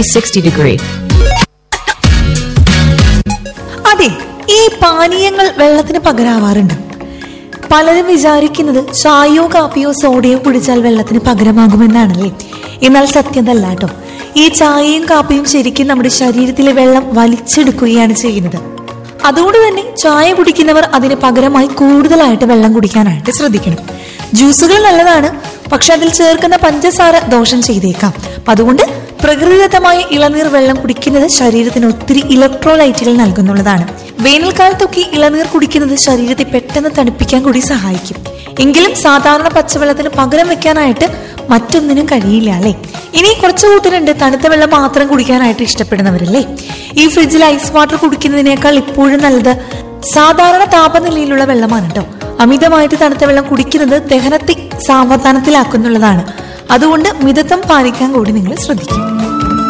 360 degree. അതെ ഈ പാനീയങ്ങൾ വെള്ളത്തിന് പകരാവാറുണ്ട് പലരും വിചാരിക്കുന്നത് ചായയോ കാപ്പിയോ സോഡയോ കുടിച്ചാൽ വെള്ളത്തിന് പകരമാകുമെന്നാണല്ലേ എന്നാൽ സത്യതല്ല കേട്ടോ ഈ ചായയും കാപ്പിയും ശരിക്കും നമ്മുടെ ശരീരത്തിലെ വെള്ളം വലിച്ചെടുക്കുകയാണ് ചെയ്യുന്നത് അതുകൊണ്ട് തന്നെ ചായ കുടിക്കുന്നവർ അതിന് പകരമായി കൂടുതലായിട്ട് വെള്ളം കുടിക്കാനായിട്ട് ശ്രദ്ധിക്കണം ജ്യൂസുകൾ നല്ലതാണ് പക്ഷെ അതിൽ ചേർക്കുന്ന പഞ്ചസാര ദോഷം ചെയ്തേക്കാം അപ്പൊ അതുകൊണ്ട് പ്രകൃതിദത്തമായ ഇളനീർ വെള്ളം കുടിക്കുന്നത് ശരീരത്തിന് ഒത്തിരി ഇലക്ട്രോലൈറ്റുകൾ നൽകുന്നുള്ളതാണ് വേനൽക്കാലത്തൊക്കെ ഇളനീർ കുടിക്കുന്നത് ശരീരത്തെ പെട്ടെന്ന് തണുപ്പിക്കാൻ കൂടി സഹായിക്കും എങ്കിലും സാധാരണ പച്ചവെള്ളത്തിന് പകരം വെക്കാനായിട്ട് മറ്റൊന്നിനും കഴിയില്ല അല്ലേ ഇനി കുറച്ച് കൂട്ടരുണ്ട് തണുത്ത വെള്ളം മാത്രം കുടിക്കാനായിട്ട് ഇഷ്ടപ്പെടുന്നവരല്ലേ ഈ ഫ്രിഡ്ജിൽ ഐസ് വാട്ടർ കുടിക്കുന്നതിനേക്കാൾ ഇപ്പോഴും നല്ലത് സാധാരണ താപനിലയിലുള്ള വെള്ളമാണ് കേട്ടോ അമിതമായിട്ട് തണുത്ത വെള്ളം കുടിക്കുന്നത് ദഹനത്തെ സാവധാനത്തിലാക്കുന്നുള്ളതാണ് അതുകൊണ്ട് മിതത്വം പാലിക്കാൻ കൂടി നിങ്ങൾ ശ്രദ്ധിക്കും